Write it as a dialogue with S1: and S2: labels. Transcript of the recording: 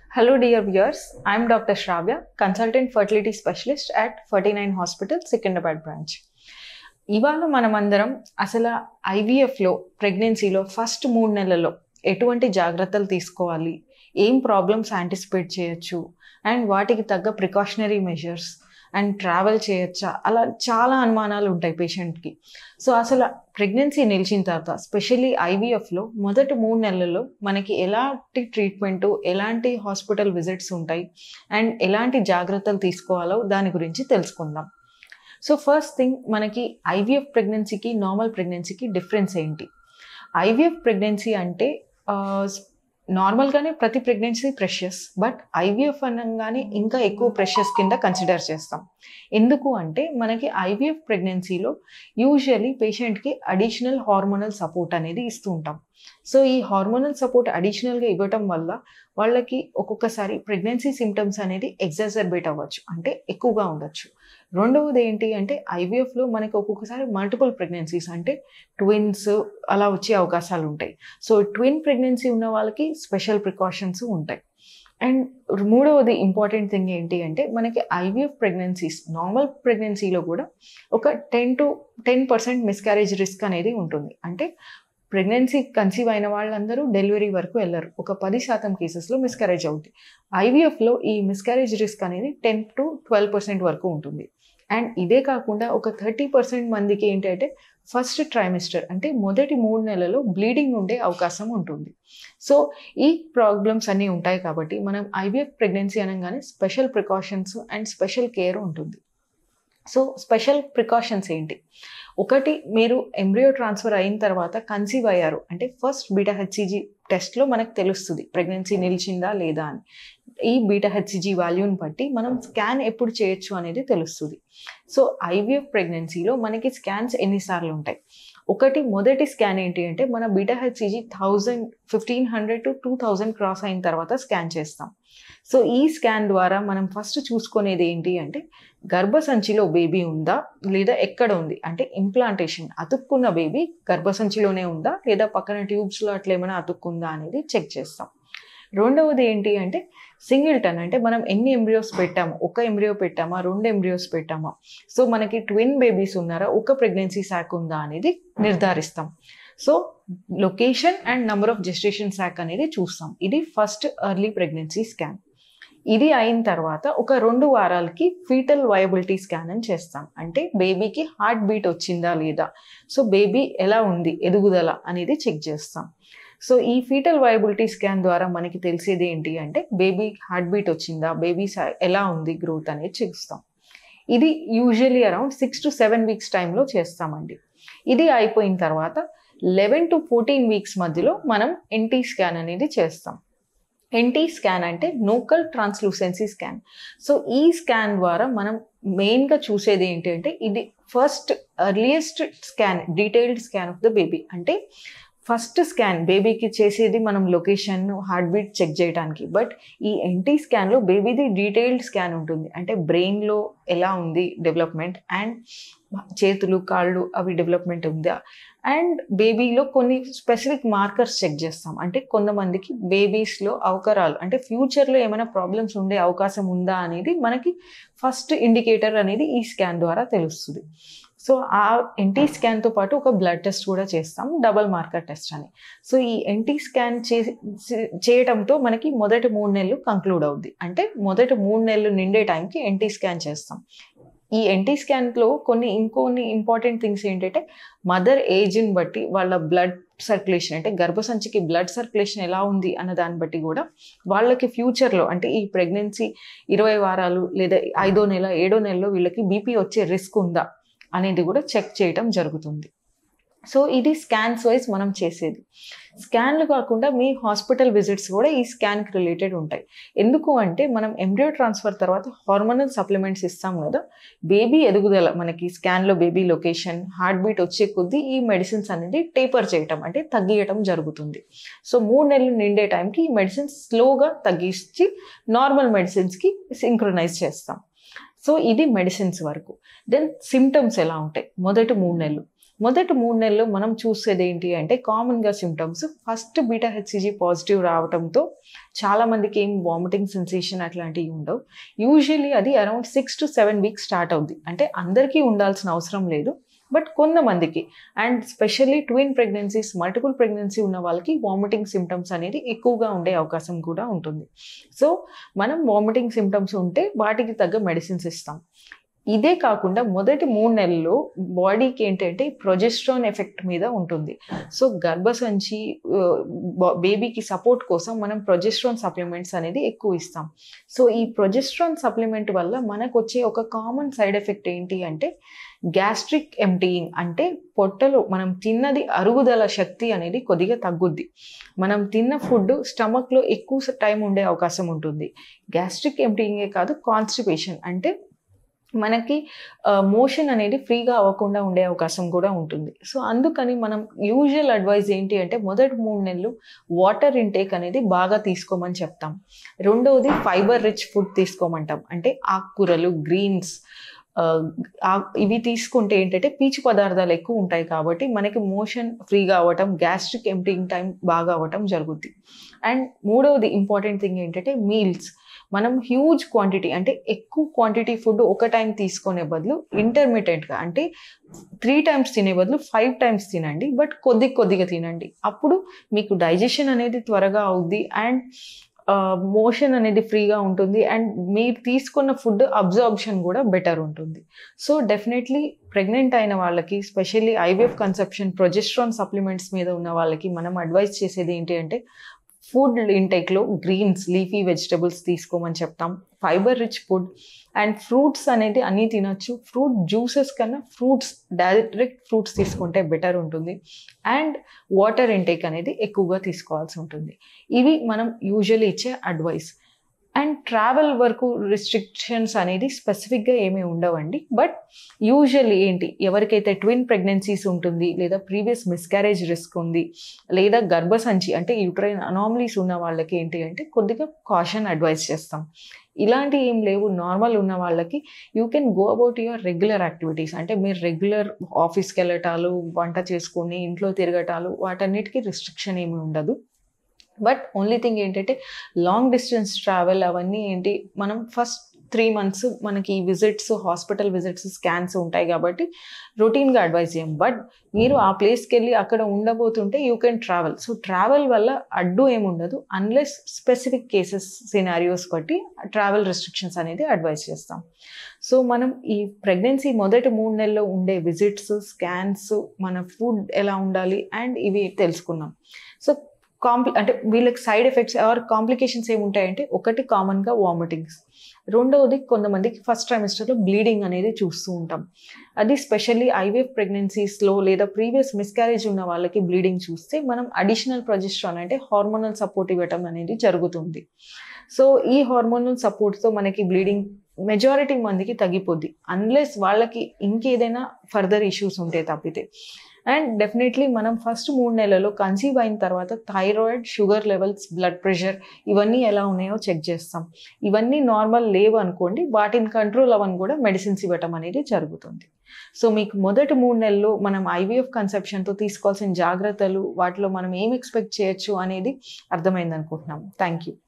S1: Hello, dear viewers. I'm Dr. Shravya, consultant fertility specialist at 49 Hospital, Secunderabad branch. ఇవాళ మనమందరం అసలు ఐవీఎఫ్లో ప్రెగ్నెన్సీలో first మూడు నెలల్లో ఎటువంటి జాగ్రత్తలు తీసుకోవాలి ఏం ప్రాబ్లమ్స్ యాంటిసిపేట్ చేయొచ్చు అండ్ వాటికి తగ్గ ప్రికాషనరీ మెజర్స్ అండ్ ట్రావెల్ చేయొచ్చా అలా చాలా అనుమానాలు ఉంటాయి పేషెంట్కి సో అసలు ప్రెగ్నెన్సీ నిలిచిన తర్వాత స్పెషల్లీ ఐవీఎఫ్లో మొదటి మూడు నెలల్లో మనకి ఎలాంటి ట్రీట్మెంటు ఎలాంటి హాస్పిటల్ విజిట్స్ ఉంటాయి అండ్ ఎలాంటి జాగ్రత్తలు తీసుకోవాలో దాని గురించి తెలుసుకుందాం సో ఫస్ట్ థింగ్ మనకి ఐవీఎఫ్ ప్రెగ్నెన్సీకి నార్మల్ ప్రెగ్నెన్సీకి డిఫరెన్స్ ఏంటి ఐవీఎఫ్ ప్రెగ్నెన్సీ అంటే నార్మల్గానే ప్రతి ప్రెగ్నెన్సీ ప్రెషస్ బట్ ఐవీఎఫ్ అనగానే ఇంకా ఎక్కువ ప్రెషస్ కింద కన్సిడర్ చేస్తాం ఎందుకు అంటే మనకి ఐవీఎఫ్ ప్రెగ్నెన్సీలో యూజువలీ పేషెంట్కి అడిషనల్ హార్మోనల్ సపోర్ట్ అనేది ఇస్తూ ఉంటాం సో ఈ హార్మోనల్ సపోర్ట్ అడిషనల్గా ఇవ్వటం వల్ల వాళ్ళకి ఒక్కొక్కసారి ప్రెగ్నెన్సీ సిమ్టమ్స్ అనేది ఎగ్జాజర్బేట్ అవ్వచ్చు అంటే ఎక్కువగా ఉండొచ్చు రెండవది ఏంటి అంటే ఐవీఎఫ్లో మనకి ఒక్కొక్కసారి మల్టిపుల్ ప్రెగ్నెన్సీస్ అంటే ట్విన్స్ అలా వచ్చే అవకాశాలు ఉంటాయి సో ట్విన్ ప్రెగ్నెన్సీ ఉన్న వాళ్ళకి స్పెషల్ ప్రికాషన్స్ ఉంటాయి అండ్ మూడవది ఇంపార్టెంట్ థింగ్ ఏంటి అంటే మనకి ఐవీఎఫ్ ప్రెగ్నెన్సీస్ నార్మల్ ప్రెగ్నెన్సీలో కూడా ఒక ten to ten percent miscarriage risk అనేది ఉంటుంది అంటే ప్రెగ్నెన్సీ కన్సీవ్ అయిన వాళ్ళందరూ డెలివరీ వరకు వెళ్ళరు ఒక పది శాతం కేసెస్లో మిస్క్యారేజ్ అవుతుంది ఐవీఎఫ్లో ఈ మిస్క్యారేజ్ రిస్క్ అనేది టెన్ టు ట్వెల్వ్ పర్సెంట్ వరకు ఉంటుంది అండ్ ఇదే కాకుండా ఒక థర్టీ పర్సెంట్ మందికి ఏంటంటే ఫస్ట్ ట్రైమిస్టర్ అంటే మొదటి మూడు నెలలు బ్లీడింగ్ ఉండే అవకాశం ఉంటుంది సో ఈ ప్రాబ్లమ్స్ అన్నీ ఉంటాయి కాబట్టి మనం ఐవీఎఫ్ ప్రెగ్నెన్సీ అనగానే special precautions and special care ఉంటుంది సో స్పెషల్ ప్రికాషన్స్ ఏంటి ఒకటి మీరు ఎంబ్రియో ట్రాన్స్ఫర్ అయిన తర్వాత కన్సీవ్ అయ్యారు అంటే ఫస్ట్ బీటా హెచ్సిజీ టెస్ట్లో మనకు తెలుస్తుంది ప్రెగ్నెన్సీ నిలిచిందా లేదా అని ఈ బీటా హెచ్సిజీ వాల్యూని బట్టి మనం స్కాన్ ఎప్పుడు చేయొచ్చు అనేది తెలుస్తుంది సో ఐవీఎఫ్ ప్రెగ్నెన్సీలో మనకి స్కాన్స్ ఎన్నిసార్లు ఉంటాయి ఒకటి మొదటి స్కాన్ ఏంటి అంటే మన beta HCG thousand fifteen hundred to two thousand cross అయిన తర్వాత స్కాన్ చేస్తాం సో ఈ స్కాన్ ద్వారా మనం ఫస్ట్ చూసుకునేది ఏంటి అంటే గర్భసంచిలో బేబీ ఉందా లేదా ఎక్కడ ఉంది అంటే ఇంప్లాంటేషన్ అతుక్కున్న బేబీ గర్భసంచిలోనే ఉందా లేదా పక్కన ట్యూబ్స్లో అట్లా ఏమైనా అతుక్కుందా అనేది చెక్ చేస్తాం రెండవది ఏంటి అంటే సింగిల్ టన్ అంటే మనం ఎన్ని ఎంబ్రియోస్ పెట్టాము ఒక ఎంబ్రియో పెట్టామా రెండు ఎంబ్రియోస్ పెట్టామా సో మనకి ట్విన్ బేబీస్ ఉన్నారా ఒక ప్రెగ్నెన్సీ శాక్ ఉందా అనేది నిర్ధారిస్తాం so location and number of gestation sac అనేది చూస్తాం ఇది ఫస్ట్ ఎర్లీ ప్రెగ్నెన్సీ స్కాన్ ఇది అయిన తర్వాత ఒక రెండు వారాలకి ఫీటల్ వయబిలిటీ స్కాన్ అని చేస్తాం అంటే బేబీకి హార్ట్ బీట్ వచ్చిందా లేదా సో బేబీ ఎలా ఉంది ఎదుగుదల అనేది చెక్ చేస్తాం సో ఈ ఫీటల్ వయబిలిటీ స్కాన్ ద్వారా మనకి తెలిసేది ఏంటి అంటే బేబీ హార్ట్ బీట్ వచ్చిందా బేబీ ఎలా ఉంది గ్రోత్ అనేది చూస్తాం ఇది usually around six to seven weeks టైంలో చేస్తామండి ఇది అయిపోయిన తర్వాత లెవెన్ టు ఫోర్టీన్ వీక్స్ మధ్యలో మనం ఎన్టీ స్కాన్ అనేది చేస్తాం ఎన్టీ స్కాన్ అంటే నోకల్ ట్రాన్స్లూసెన్సీ స్కాన్ సో ఈ స్కాన్ ద్వారా మనం మెయిన్గా చూసేది ఏంటి అంటే ఇది first earliest scan detailed scan of the baby అంటే ఫస్ట్ స్కాన్ బేబీకి చేసేది మనం లొకేషన్ హార్ట్ బీట్ చెక్ చేయడానికి బట్ ఈ ఎన్టీ స్కాన్లో బేబీది డీటెయిల్డ్ స్కాన్ ఉంటుంది అంటే బ్రెయిన్లో ఎలా ఉంది డెవలప్మెంట్ అండ్ చేతులు కాళ్ళు అవి డెవలప్మెంట్ ఉందా అండ్ బేబీలో కొన్ని స్పెసిఫిక్ మార్కర్స్ చెక్ చేస్తాం అంటే కొంతమందికి బేబీస్లో అవకరాలు అంటే ఫ్యూచర్లో ఏమైనా ప్రాబ్లమ్స్ ఉండే అవకాశం ఉందా అనేది మనకి ఫస్ట్ ఇండికేటర్ అనేది ఈ స్కాన్ ద్వారా తెలుస్తుంది సో ఆ ఎన్టీ స్కాన్తో పాటు ఒక బ్లడ్ టెస్ట్ కూడా చేస్తాం డబల్ మార్కర్ టెస్ట్ అని సో ఈ ఎన్టీ స్కాన్ చే చేయడంతో మనకి మొదటి మూడు నెలలు కంక్లూడ్ అవుద్ది అంటే మొదటి మూడు నెలలు నిండే టైంకి ఎన్టీ స్కాన్ చేస్తాం ఈ ఎన్టీ స్కాన్లో కొన్ని ఇంకొన్ని ఇంపార్టెంట్ థింగ్స్ ఏంటంటే మదర్ ఏజ్ని బట్టి వాళ్ళ బ్లడ్ సర్క్యులేషన్ అంటే గర్భసంచికి బ్లడ్ సర్క్యులేషన్ ఎలా ఉంది అన్న దాన్ని బట్టి కూడా వాళ్ళకి ఫ్యూచర్లో అంటే ఈ ప్రెగ్నెన్సీ ఇరవై వారాలు లేదా ఐదో నెల ఏడో నెలలో వీళ్ళకి బీపీ వచ్చే రిస్క్ ఉందా అనేది కూడా చెక్ చేయటం జరుగుతుంది సో ఇది స్కాన్స్ వైజ్ మనం చేసేది స్కాన్లు కాకుండా మీ హాస్పిటల్ విజిట్స్ కూడా ఈ స్కాన్కి రిలేటెడ్ ఉంటాయి ఎందుకు అంటే మనం ఎంబ్రియో ట్రాన్స్ఫర్ తర్వాత హార్మోనల్ సప్లిమెంట్స్ ఇస్తాం కదా బేబీ ఎదుగుదల మనకి స్కాన్లో బేబీ లొకేషన్ హార్ట్ బీట్ వచ్చే కొద్దీ ఈ మెడిసిన్స్ అనేది టేపర్ చేయటం అంటే తగ్గియటం జరుగుతుంది సో మూడు నెలలు నిండే టైంకి ఈ మెడిసిన్స్ స్లోగా తగ్గించి నార్మల్ మెడిసిన్స్కి సింక్రొనైజ్ చేస్తాం సో ఇది మెడిసిన్స్ వరకు దెన్ సిమ్టమ్స్ ఎలా ఉంటాయి మొదటి మూడు నెలలు మొదటి మూడు నెలల్లో మనం చూసేది ఏంటి అంటే కామన్గా symptoms first beta HCG positive రావడంతో చాలా మందికి ఏం వామిటింగ్ సెన్సేషన్ అట్లాంటివి ఉండవు యూజువల్లీ అది around six to seven weeks start అవుద్ది అంటే అందరికీ ఉండాల్సిన అవసరం లేదు బట్ కొంతమందికి and specially twin pregnancies multiple pregnancy ఉన్న వాళ్ళకి వామిటింగ్ సిమ్టమ్స్ అనేది ఎక్కువగా ఉండే అవకాశం కూడా ఉంటుంది సో మనం వామిటింగ్ సిమ్టమ్స్ ఉంటే వాటికి తగ్గ మెడిసిన్స్ ఇస్తాం ఇదే కాకుండా మొదటి మూడు నెలల్లో బాడీకి ఏంటంటే ప్రొజెస్ట్రాన్ ఎఫెక్ట్ మీద ఉంటుంది సో గర్భసంచి బేబీకి సపోర్ట్ కోసం మనం ప్రొజెస్ట్రాన్ సప్లిమెంట్స్ అనేది ఎక్కువ ఇస్తాం సో ఈ ప్రొజెస్ట్రాన్ సప్లిమెంట్ వల్ల మనకు వచ్చే ఒక కామన్ సైడ్ ఎఫెక్ట్ ఏంటి అంటే గ్యాస్ట్రిక్ ఎంటీయింగ్ అంటే పొట్టలో మనం తిన్నది అరుగుదల శక్తి అనేది కొద్దిగా తగ్గుద్ది మనం తిన్న ఫుడ్ స్టమక్లో ఎక్కువ టైం ఉండే అవకాశం ఉంటుంది గ్యాస్ట్రిక్ ఎంటీయింగే కాదు కాన్స్టిపేషన్ అంటే మనకి మోషన్ అనేది ఫ్రీగా అవ్వకుండా ఉండే అవకాశం కూడా ఉంటుంది సో అందుకని మనం యూజువల్ అడ్వైజ్ ఏంటి అంటే మొదటి మూడు నెలలు వాటర్ ఇంటేక్ అనేది బాగా తీసుకోమని చెప్తాం రెండవది ఫైబర్ రిచ్ ఫుడ్ తీసుకోమంటాం అంటే ఆకుకూరలు గ్రీన్స్ ఇవి తీసుకుంటే ఏంటంటే పీచు పదార్థాలు ఎక్కువ ఉంటాయి కాబట్టి మనకి మోషన్ ఫ్రీగా అవ్వటం గ్యాస్ట్రిక్ ఎంటింగ్ టైం బాగా అవ్వటం జరుగుద్ది అండ్ మూడవది ఇంపార్టెంట్ థింగ్ ఏంటంటే మీల్స్ మనం హ్యూజ్ క్వాంటిటీ అంటే ఎక్కువ క్వాంటిటీ ఫుడ్ ఒక టైం తీసుకునే బదులు ఇంటర్మీడియట్గా అంటే త్రీ టైమ్స్ తినే బదులు ఫైవ్ టైమ్స్ తినండి బట్ కొద్ది కొద్దిగా తినండి అప్పుడు మీకు డైజెషన్ అనేది త్వరగా అవుద్ది అండ్ మోషన్ అనేది ఫ్రీగా ఉంటుంది అండ్ మీరు తీసుకున్న ఫుడ్ అబ్జార్బ్షన్ కూడా బెటర్ ఉంటుంది సో డెఫినెట్లీ ప్రెగ్నెంట్ అయిన వాళ్ళకి specially IVF conception progesterone supplements మీద ఉన్న వాళ్ళకి మనం అడ్వైస్ చేసేది ఏంటి అంటే ఫుడ్ ఇంటేక్లో గ్రీన్స్ లీఫీ వెజిటబుల్స్ తీసుకోమని చెప్తాం fibre rich food and fruits అనేది అన్నీ తినొచ్చు ఫ్రూట్ జ్యూసెస్ కన్నా ఫ్రూట్స్ డైరెక్ట్ ఫ్రూట్స్ తీసుకుంటే బెటర్ ఉంటుంది అండ్ వాటర్ ఇంటేక్ అనేది ఎక్కువగా తీసుకోవాల్సి ఉంటుంది ఇవి మనం యూజువల్లీ ఇచ్చే అడ్వైస్ అండ్ ట్రావెల్ వరకు రిస్ట్రిక్షన్స్ అనేది స్పెసిఫిక్గా ఏమీ ఉండవండి బట్ యూజువల్లీ ఏంటి ఎవరికైతే ట్విన్ ప్రెగ్నెన్సీస్ ఉంటుంది లేదా ప్రీవియస్ మిస్క్యారేజ్ రిస్క్ ఉంది లేదా గర్భసంచి అంటే యూట్రైన్ అనామలీస్ ఉన్న వాళ్ళకి ఏంటి అంటే కొద్దిగా కాషన్ అడ్వైస్ చేస్తాం ఇలాంటి ఏం లేవు నార్మల్ ఉన్న వాళ్ళకి you can go about your regular activities అంటే మీరు రెగ్యులర్ ఆఫీస్కి వెళ్ళటాలు వంట చేసుకొని ఇంట్లో తిరగటాలు వాటన్నిటికీ రిస్ట్రిక్షన్ ఏమి ఉండదు బట్ ఓన్లీ థింగ్ ఏంటంటే లాంగ్ డిస్టెన్స్ ట్రావెల్ అవన్నీ ఏంటి మనం ఫస్ట్ త్రీ మంత్స్ మనకి విజిట్స్ హాస్పిటల్ విజిట్స్ స్కాన్స్ ఉంటాయి కాబట్టి రొటీన్గా అడ్వైజ్ చేయం బట్ మీరు ఆ ప్లేస్కి వెళ్ళి అక్కడ ఉండబోతుంటే you can travel so travel వల్ల అడ్డు ఏముండదు అన్లెస్ స్పెసిఫిక్ కేసెస్ సినారియోస్ బట్టి ట్రావెల్ రెస్ట్రిక్షన్స్ అనేది అడ్వైజ్ చేస్తాం సో మనం ఈ ప్రెగ్నెన్సీ మొదటి మూడు నెలల్లో ఉండే విజిట్స్ స్కాన్స్ మన ఫుడ్ ఎలా ఉండాలి అండ్ ఇవి తెలుసుకున్నాం సో కాంప్లి అంటే వీళ్ళకి సైడ్ ఎఫెక్ట్స్ ఆర్ కాంప్లికేషన్స్ ఏముంటాయంటే ఒకటి కామన్గా వామిటింగ్స్ రెండవది కొంతమందికి ఫస్ట్ ట్రైమిస్టర్లో బ్లీడింగ్ అనేది చూస్తూ ఉంటాం అది స్పెషల్లీ ఐవీఎఫ్ ప్రెగ్నెన్సీస్లో లేదా ప్రీవియస్ మిస్క్యారేజ్ ఉన్న వాళ్ళకి బ్లీడింగ్ చూస్తే మనం అడిషనల్ ప్రొజెస్ట్రాన్ అంటే హార్మోనల్ సపోర్ట్ ఇవ్వటం అనేది జరుగుతుంది సో ఈ హార్మోనల్ సపోర్ట్తో మనకి బ్లీడింగ్ మెజారిటీ మందికి తగ్గిపోద్ది అన్లెస్ వాళ్ళకి ఇంకేదైనా ఫర్దర్ ఇష్యూస్ ఉంటే తప్పితే అండ్ డెఫినెట్లీ మనం ఫస్ట్ మూడు నెలల్లో కన్సీవ్ అయిన తర్వాత thyroid sugar levels blood pressure ఇవన్నీ ఎలా ఉన్నాయో చెక్ చేస్తాం ఇవన్నీ నార్మల్ లేవు అనుకోండి వాటిని కంట్రోల్ అవ్వని కూడా మెడిసిన్స్ ఇవ్వటం అనేది జరుగుతుంది సో మీకు మొదటి మూడు నెలల్లో మనం ఐవీఎఫ్ కన్సెప్షన్తో తీసుకోవాల్సిన జాగ్రత్తలు వాటిలో మనం ఏం ఎక్స్పెక్ట్ చేయొచ్చు అనేది అర్థమైంది అనుకుంటున్నాం థ్యాంక్ యూ